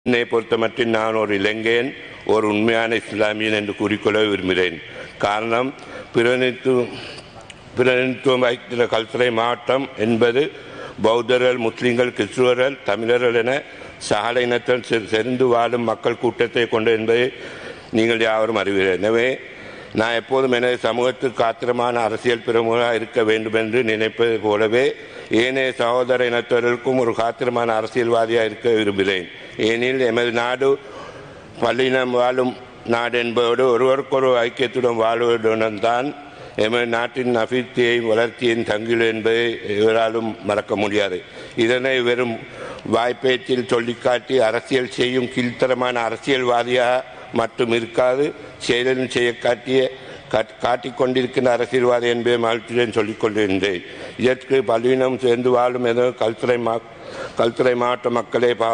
என்னை பொறுத்தமட்டில் நான் ஒரு இலங்கையன் ஒரு உண்மையான இஸ்லாமியன் என்று கூறிக்கொள்ள விரும்புகிறேன் காரணம் பிரதிநிதித்துவம் பிரதிநிதித்துவம் வகிக்கிற கல்துறை மாவட்டம் என்பது பௌத்தர்கள் முஸ்லிம்கள் கிறிஸ்துவர்கள் தமிழர்கள் என சகல இனத்துடன் செ- செறிந்து வாழும் மக்கள் கூட்டத்தை கொண்டு என்பதை நீங்கள் யாவரும் அறிவீர்கள் எனவே நான் எப்போதும் எனது சமூகத்துக்கு ஆத்திரமான அரசியல் பிரமுகராக இருக்க வேண்டும் என்று நினைப்பது போலவே ஏனைய சகோதர இனத்தவர்களுக்கும் ஒரு காத்திரமான அரசியல்வாதியாக இருக்க விரும்புகிறேன் ஏனெனில் எமது நாடு பல்லினம் வாழும் நாடு என்பதோடு ஒருவருக்கொரு ஐக்கியத்துடன் வாழ்வதுடன் தான் எமது நாட்டின் அபிவிருத்தியையும் வளர்ச்சியின் தங்கில் என்பதை இவராலும் மறக்க முடியாது இதனை வெறும் வாய்ப்பேச்சில் சொல்லிக்காட்டி அரசியல் செய்யும் கீழ்த்தரமான அரசியல்வாதியாக மட்டும் இருக்காது செயலில் செய்ய காட்டிய காட்- காட்டிக் கொண்டிருக்கின்ற அரசியல்வாதி என்பதை மகிழ்ச்சியுடன் சொல்லிக் கொண்டிருந்தேன் இதற்கு பல்லினம் சேர்ந்து வாழும் என கல்துறை மா கல்துறை மாவட்ட மக்களே பா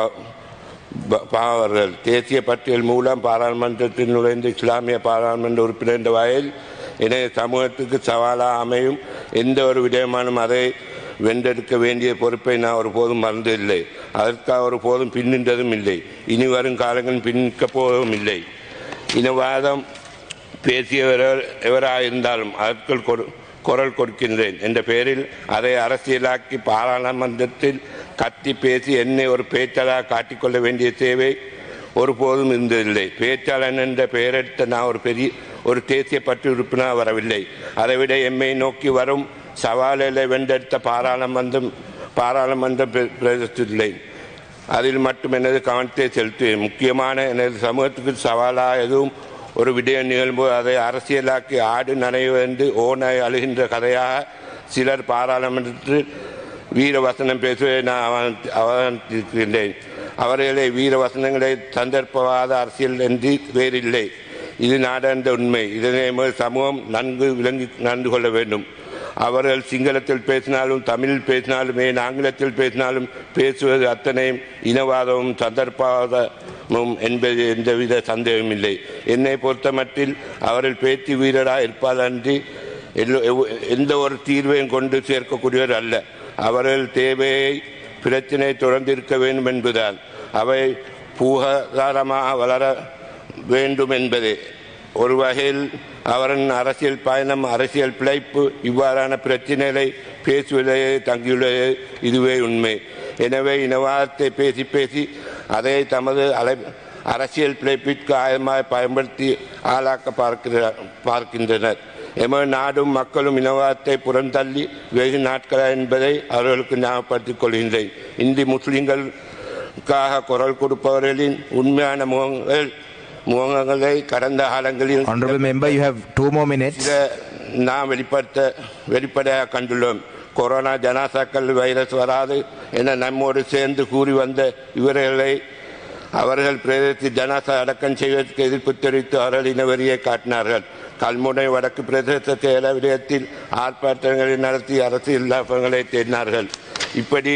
ப- பாவர்கள் தேசிய பட்டியல் மூலம் பாராளுமன்றத்தில் நுழைந்த இஸ்லாமிய பாராளுமன்ற உறுப்பினர் என்ற வகையில் இணைய சமூகத்துக்கு சவாலாக அமையும் எந்த ஒரு விடயமானும் அதை வென்றெடுக்க வேண்டிய பொறுப்பை நான் ஒருபோதும் மறந்ததில்லை அதற்காக ஒருபோதும் பின்னின்றதும் இல்லை இனி வரும் காலங்களில் பின்னிக்கப் போவதும் இல்லை இனவாதம் பேசியவர் எவராக இருந்தாலும் அதற்குள் கொடு- குரல் கொடுக்கின்றேன் என்ற பெயரில் அதை அரசியலாக்கி பாராளுமன்றத்தில் கத்தி பேசி என்னை ஒரு பேச்சாளராக காட்டிக்கொள்ள வேண்டிய தேவை ஒருபோதும் இருந்ததில்லை பேச்சாளன் என்ற பெயரெடுத்த நான் ஒரு பெரிய ஒரு தேசிய பற்று உறுப்பினர் வரவில்லை அதைவிட எம்மை நோக்கி வரும் சவால்களை வென்றெடுத்த பாராளுமன்றம் பாராளுமன்றம் பிர- பிரதேசத்தில்லை அதில் மட்டும் எனது கவனத்தை செலுத்துவேன் முக்கியமான எனது சமூகத்துக்கு சவாலாக எதுவும் ஒரு விடயம் நிகழும்போது அதை அரசியலாக்கி ஆடு நனைவென்று ஓனாய் அழுகின்ற கதையாக சிலர் பாராளுமன்றத்தில் வீர வசனம் பேசுவதை நான் அவ- அவதானித்திருக்கின்றேன் அவர்களை வீர வசனங்களை சந்தர்ப்பவாத அரசியல் என்று வேறில்லை இது நாடாண்ட உண்மை இதனை எமது சமூகம் நன்கு விளங்கி நடந்து கொள்ள வேண்டும் அவர்கள் சிங்களத்தில் பேசினாலும் தமிழில் பேசினாலும் ஏன் ஆங்கிலத்தில் பேசினாலும் பேசுவது அத்தனையும் இனவாதமும் சந்தர்ப்பவாதமும் என்பது எந்தவித சந்தேகமில்லை என்னை பொறுத்தமட்டில் அவர்கள் பேச்சு வீரராக இருப்பதன்றி எல்லோ- எவ்வ- எந்த ஒரு தீர்வையும் கொண்டு சேர்க்கக்கூடியவர் அல்ல அவர்கள் தேவையை பிரச்சனை தொடர்ந்து இருக்க வேண்டும் என்பதுதான் அவை பூகாதாரமாக வளர வேண்டும் என்பதே ஒரு வகையில் அவரின் அரசியல் பயணம் அரசியல் பிழைப்பு இவ்வாறான பிரச்சனைகளை பேசுவதே தங்கியுள்ளது இதுவே உண்மை எனவே இனவாதத்தை பேசி பேசி அதை தமது அலை அரசியல் பிழைப்பிற்கு ஆயமாக பயன்படுத்தி ஆளாக்க பார்க்கிறார் பார்க்கின்றனர் எமது நாடும் மக்களும் இனவாதத்தை புறந்தள்ளி வெகு நாட்களா என்பதை அவர்களுக்கு ஞாபகப்படுத்திக் கொள்கின்றேன் இந்தி முஸ்லிம்களுக்காக குரல் கொடுப்பவர்களின் உண்மையான முகங்கள் முகங்களை கடந்த காலங்களில் Honorable member, you have two more minutes. இதை நாம் வெளிப்படுத்த வெளிப்படையாக கண்டுள்ளோம் கொரோனா ஜனாசாக்கள் வைரஸ் வராது என நம்மோடு சேர்ந்து கூறி வந்த இவர்களை அவர்கள் பிரதேசத்தில் ஜனாசா அடக்கம் செய்வதற்கு எதிர்ப்பு தெரிவித்து அவர்கள் இனவெறியை காட்டினார்கள் கல்முனை வடக்கு பிரதேச செயல விடயத்தில் ஆர்ப்பாட்டங்களை நடத்தி அரசியல் லாபங்களை தேடினார்கள் இப்படி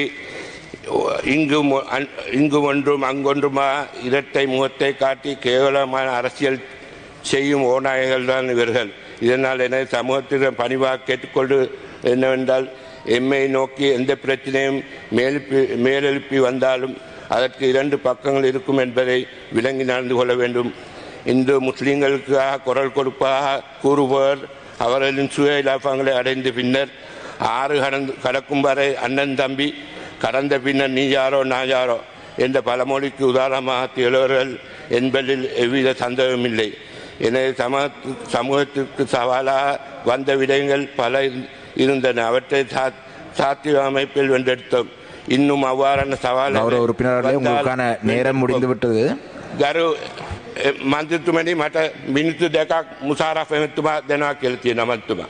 இங்கும் ஒ- அன்- இங்கு ஒன்றும் அங்கொன்றுமா இரட்டை முகத்தை காட்டி கேவலமான அரசியல் செய்யும் ஓநாயகர்கள் தான் இவர்கள் இதனால் எனது சமூகத்திடம் பணிவாக கேட்டுக்கொண்டு என்னவென்றால் எம்மை நோக்கி எந்த பிரச்சனையும் மேலெழுப்பி மேலெழுப்பி வந்தாலும் அதற்கு இரண்டு பக்கங்கள் இருக்கும் என்பதை விளங்கி நடந்து கொள்ள வேண்டும் இந்து முஸ்லிம்களுக்காக குரல் கொடுப்பதாக கூறுபவர் அவர்களின் சுய இலாபங்களை அடைந்த பின்னர் ஆறு கடந்து கடக்கும் வரை அண்ணன் தம்பி கடந்த பின்னர் நீ யாரோ நான் யாரோ என்ற பழமொழிக்கு உதாரணமாக திகழ்வர்கள் என்பதில் எவ்வித சந்தேகமில்லை எனது சமூக சமூகத்திற்கு சவாலாக வந்த விடயங்கள் பல இருந்- இருந்தன அவற்றை சா- சாத்திய அமைப்பில் வென்றெடுத்தோம் இன்னும் அவ்வாறான சவால் கௌரவ உறுப்பினர்களே உங்களுக்கான நேரம் முடிந்து விட்டது ගරු එ, මන්ත්‍රතුමනි මට මිනිත්තු දෙකක් මුසාරෆ එමතුමා දෙනවා කියලා තියෙනවා මන්තුමා.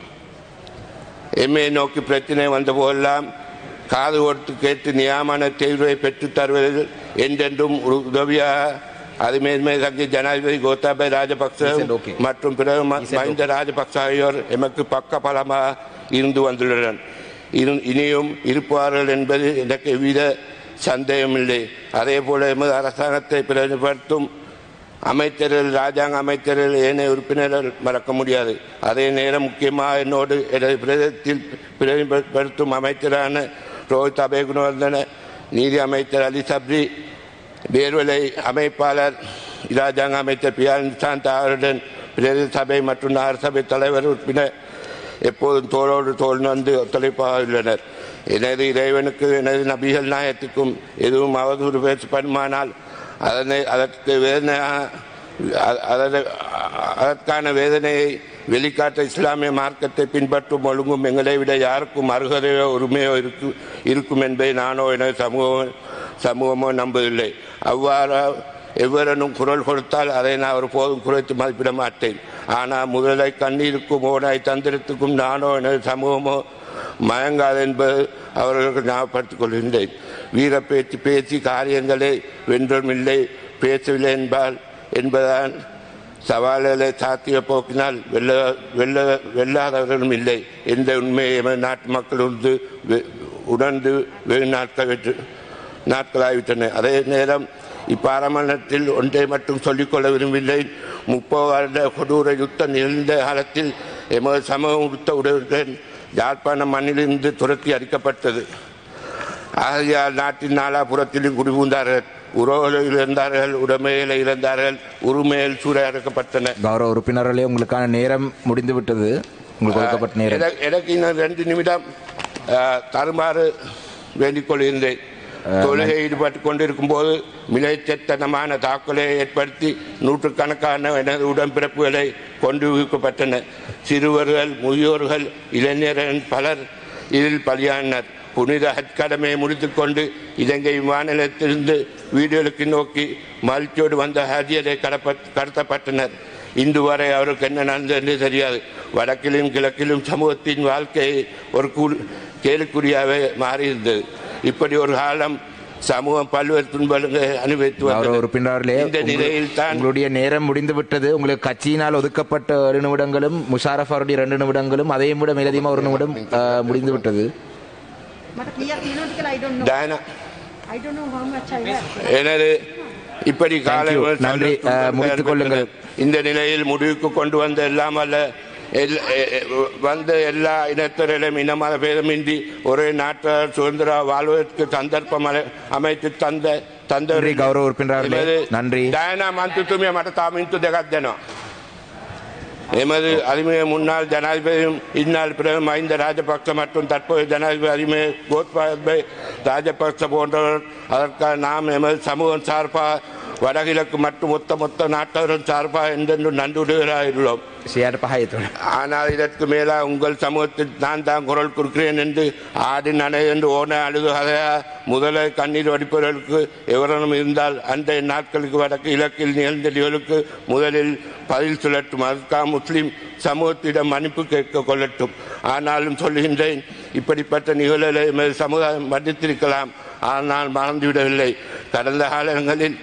எம்ஏ நோக்கி பிரச்சனை வந்த போதெல்லாம் காது கொடுத்து கேட்டு நியாமான தேர்வை பெற்றுத் தருவதில் என்றென்றும் ஒரு உதவியாக அது மேன்மை தங்கி ஜனாதிபதி Gotabaya Rajapaksa He said okay. மற்றும் பிறகு ம- He said மஹிந்த ராஜபக்ச ஆகியோர் எமக்கு பக்க பலமாக இருந்து வந்துள்ளனர் இரு- இனியும் இருப்பார்கள் என்பது எனக்கு எவ்வித சந்தேகமில்லை அதே போல எமது அரசாங்கத்தை பிரதிபடுத்தும் அமைச்சர்கள் ராஜாங்க அமைச்சர்கள் ஏனைய உறுப்பினர்கள் மறக்க முடியாது அதே நேரம் முக்கியமாக என்னோடு எனது பிரதேசத்தில் பிரதிபடுத்தும் அமைச்சரான ரோஹித் அபேகுணவர்தன நீதி அமைச்சர் அலி சப்ரி பேர்வலை அமைப்பாளர் இராஜாங்க அமைச்சர் பியான் சாந்தா அவருடன் பிரதேச சபை மற்றும் நகர சபை தலைவர் உறுப்பினர் எப்போதும் தோளோடு தோல் வந்து ஒத்துழைப்பாக உள்ளனர் எனது இறைவனுக்கு எனது நபிகள் நாயத்துக்கும் எதுவும் அவதூறு பேசப்படுமானால் அதனை அதற்கு வேதனை அ- அதனை- அதற்கான வேதனையை வெளிக்காட்ட இஸ்லாமிய மார்க்கத்தை பின்பற்றும் ஒழுங்கும் எங்களை விட யாருக்கும் அருகதையோ உரிமையோ இருக்கு இருக்கும் என்பதை நானோ எனது சமூகம் சமூகமோ நம்பவில்லை அவ்வாறு எவ்வரனும் குரல் கொடுத்தால் அதை நான் ஒருபோதும் குறைத்து மதிப்பிட மாட்டேன் ஆனால் முதலை கண்ணீருக்கும் ஓனாய் தந்திரத்துக்கும் நானோ எனது சமூகமோ மயங்காது என்பது அவர்களுக்கு ஞாபகப்படுத்திக் கொள்கின்றேன் வீர பேச்சு பேசி காரியங்களை வென்றும் இல்லை பேசவில்லை என்பால் என்பதான் சவால்களை சாத்திய போக்கினால் வெல்ல வெல்ல வெல்லாதவர்களும் இல்லை எந்த உண்மையை எமது நாட்டு மக்கள் உணர்ந்து வெ- உணர்ந்து வெகு நாட்கள் வெற்று நாட்களாகிவிட்டன அதே நேரம் இப்பாராமணத்தில் ஒன்றை மட்டும் சொல்லிக்கொள்ள விரும்பவில்லை முப்பது வருட கொடூர யுத்தம் நிகழ்ந்த காலத்தில் எமது சமூகம் உடுத்த உடலுடன் யாழ்ப்பாண மண்ணிலிருந்து துரத்தி அடிக்கப்பட்டது ஆகையால் நாட்டின் நாலாபுறத்திலும் குடிபுந்தார்கள் உறவுகளை இழந்தார்கள் உடைமைகளை இழந்தார்கள் உரிமையில் சூறையாடப்பட்டன கௌரவ உறுப்பினர்களே உங்களுக்கான நேரம் முடிந்து விட்டது உங்களுக்கு ஒதுக்கப்பட்ட நேரம் எனக்கு- எனக்கு இன்னும் ரெண்டு நிமிடம் அஹ், தருமாறு வேண்டிக் கொள்கின்றேன் தொழுகை ஈடுபட்டுக் கொண்டிருக்கும் போது மிலைச்சத்தனமான தாக்குதலை ஏற்படுத்தி நூற்றுக்கணக்கான எனது உடன்பிறப்புகளை கொண்டு வைக்கப்பட்டன சிறுவர்கள் முதியோர்கள் இளைஞர்கள் பலர் இதில் பலியானர் புனித ஹஜ் கடமையை முடித்துக் கொண்டு இலங்கை விமான நிலையத்திலிருந்து வீடுகளுக்கு நோக்கி மகிழ்ச்சியோடு வந்த ஹஜியரை கடப்ப- கடத்தப்பட்டனர் இன்று வரை அவருக்கு என்ன நடந்தது என்று தெரியாது வடக்கிலும் கிழக்கிலும் சமூகத்தின் வாழ்க்கை ஒரு கூ- கேலிக்குறியாகவே மாறியிருந்தது இப்படி ஒரு காலம் சமூகம் பல்வேறு துன்பங்களை அனுபவித்து கௌரவ வந்தது. உறுப்பினர்களே இந்த உங்களு- நிலையில் தான் உங்களுடைய நேரம் முடிந்து விட்டது உங்களுக்கு கட்சியினால் ஒதுக்கப்பட்ட ஒரு நிமிடங்களும் முஷாரஃப் அவருடைய ரெண்டு நிமிடங்களும் அதையும் விட மேலதிகமாக ஒரு நிமிடம் அஹ், முடிந்து விட்டது මට කීයක් තියෙනවද කියලා I don't know. Diana I don't know how much I have. எனது இப்படி காலை you. முதல் நன்றி. சண்டை அஹ், முடித்துக் கொள்ளுங்கள். இந்த நிலையில் முடிவுக்கு கொண்டு வந்த எல்லாம் அல்ல எல்- எ- எ- வந்த எல்லா இனத்தினரும் இனமத பேதமின்றி ஒரே நாட்டார் சுதந்திர வாழ்வதற்கு சந்தர்ப்பம் அமை- அமைத்து தந்த தந்த நன்றி, கௌரவ உறுப்பினர்களே. நன்றி. டயனா மந்துத்துமே மට தாமிந்து දෙකක් දෙනවා எமது அருமைய முன்னாள் ஜனாதிபதியும் இந்நாள் பிரதமர் மஹிந்த ராஜபக்ச மற்றும் தற்போதைய ஜனாதிபதி அருமைய கோத்பாய் ராஜபக்ச போன்றவர் அதற்காக நாம் எமது சமூகம் சார்பாக வடகிழக்கு மற்றும் மொத்த மொத்த நாட்டவரும் சார்பாக என்றென்றும் நன்றியுடையவராயுள்ளோம் සියයට පහයි තුළ ஆனால் இதற்கு மேலா உங்கள் சமூகத்தில் நான் தான் குரல் கொடுக்கிறேன் என்று ஆடி நனை என்று ஓன அழுது கதையா முதல கண்ணீர் வடிப்பவர்களுக்கு எவரனும் இருந்தால் அன்றைய நாட்களுக்கு வடக்கு இலக்கில் நிகழ்ந்த நிகழ்வுக்கு முதலில் பதில் சொல்லட்டும் அதுக்காக முஸ்லிம் சமூகத்திடம் மன்னிப்பு கேட்க கொள்ளட்டும் ஆனாலும் சொல்லுகின்றேன் இப்படிப்பட்ட நிகழ்வுகளை எமது சமுதாயம் மன்னித்திருக்கலாம் ஆனால் மறந்துவிடவில்லை கடந்த காலங்களில்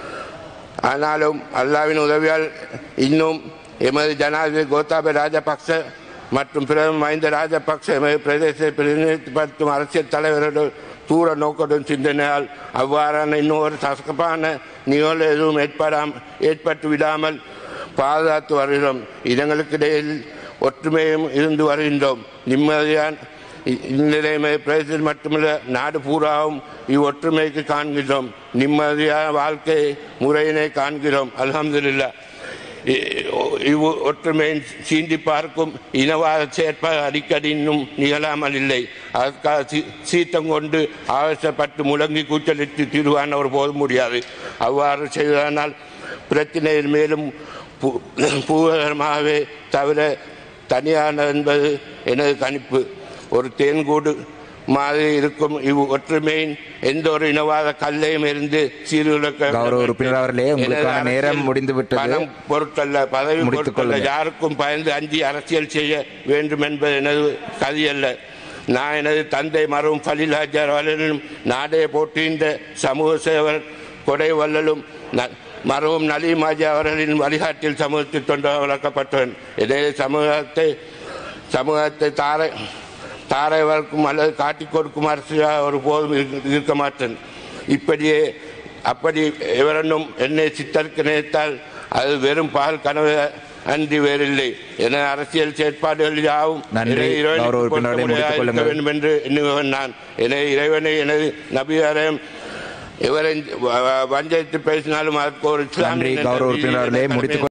ஆனாலும் அல்லாவின் உதவியால் இன்னும் எமது ஜனாதிபதி கோத்தாபய ராஜபக்ச மற்றும் பிரதமர் மஹிந்த ராஜபக்ச எமது பிரதேசத்தை பிரதிநிதிப்படுத்தும் அரசியல் தலைவர்கள் தூர நோக்கத்துடன் சிந்தனையால் அவ்வாறான இன்னொரு சசகப்பான நிகழ்வு எதுவும் ஏற்படாம ஏற்பட்டு விடாமல் பாதுகாத்து வருகிறோம் இடங்களுக்கு இடையில் ஒற்றுமையும் இருந்து வருகின்றோம் நிம்மதியான இ- இந்நிலைமை பிரதேசத்தில் மட்டுமல்ல நாடு பூராவும் இவ்வொற்றுமைக்கு காண்கிறோம் நிம்மதியான வாழ்க்கை முறையினை காண்கிறோம் அல்ஹம்துலில்லாஹ் இ- இவ் ஒற்றுமையை சீண்டி பார்க்கும் இனவாத செயற்பாடு அடிக்கடி இன்னும் நிகழாமல் இல்லை அதற்காக சீ- சீத்தம் கொண்டு ஆவேசப்பட்டு முழங்கி கூச்சலிட்டு தீர்வான ஒரு போதும் முடியாது அவ்வாறு செய்வதனால் பிரச்சனையில் மேலும் பூ- பூகரமாகவே தவிர தனியான என்பது எனது கணிப்பு ஒரு தேன்கூடு மாதிரி இருக்கும் இவ் ஒற்றுமையின் எந்த ஒரு இனவாத கல்லையும் இருந்து சீர்குலைக்க கௌரவ உறுப்பினர் அவர்களே, உங்களுக்கான எனது நேரம் அரசியல் முடிந்து விட்டது. பணம் பொருட்கல்ல பதவி முடித்துக் பொருட்கல்ல கொள்ளுங்கள். யாருக்கும் பயந்து அஞ்சி அரசியல் செய்ய வேண்டும் என்பது எனது கதியல்ல நான் எனது தந்தை மருவும் ஃபலில் ஹஜர் அவர்களிலும் நாடே போற்றுகின்ற சமூக சேவர் கொடை வள்ளலும் ந- மருவும் நலீம் ஹாஜி அவர்களின் வழிகாட்டில் சமூகத்தில் தொண்டு வளர்க்கப்பட்டவன் எனவே சமூகத்தை சமூகத்தை தாரை தாரை வளர்க்கும் அல்லது காட்டிக் கொடுக்கும் அரசியாக ஒரு போதும் இருக்க மாட்டேன் இப்படியே அப்படி எவரனும் என்னை சித்தருக்கு நினைத்தால் அது வெறும் பால் கனவு அன்றி வேறில்லை என அரசியல் செயற்பாடுகள் யாவும் நன்றி. இறை- இறைவனுக்கு கௌரவ உறுப்பினரை பொருத்தமுடையதாக முடித்துக் இருக்க கொள்ளுங்கள். வேண்டும் என்று எண்ணுபவன் நான் எனவே இறைவனை எனது நபியாரையும் இவரை வ- வ- வஞ்சரித்து பேசினாலும் அதற்கு ஒரு இஸ்லாமிய நன்றி என்ற கௌரவ ரீதியில் உறுப்பினர்களே கடமை முடித்துக்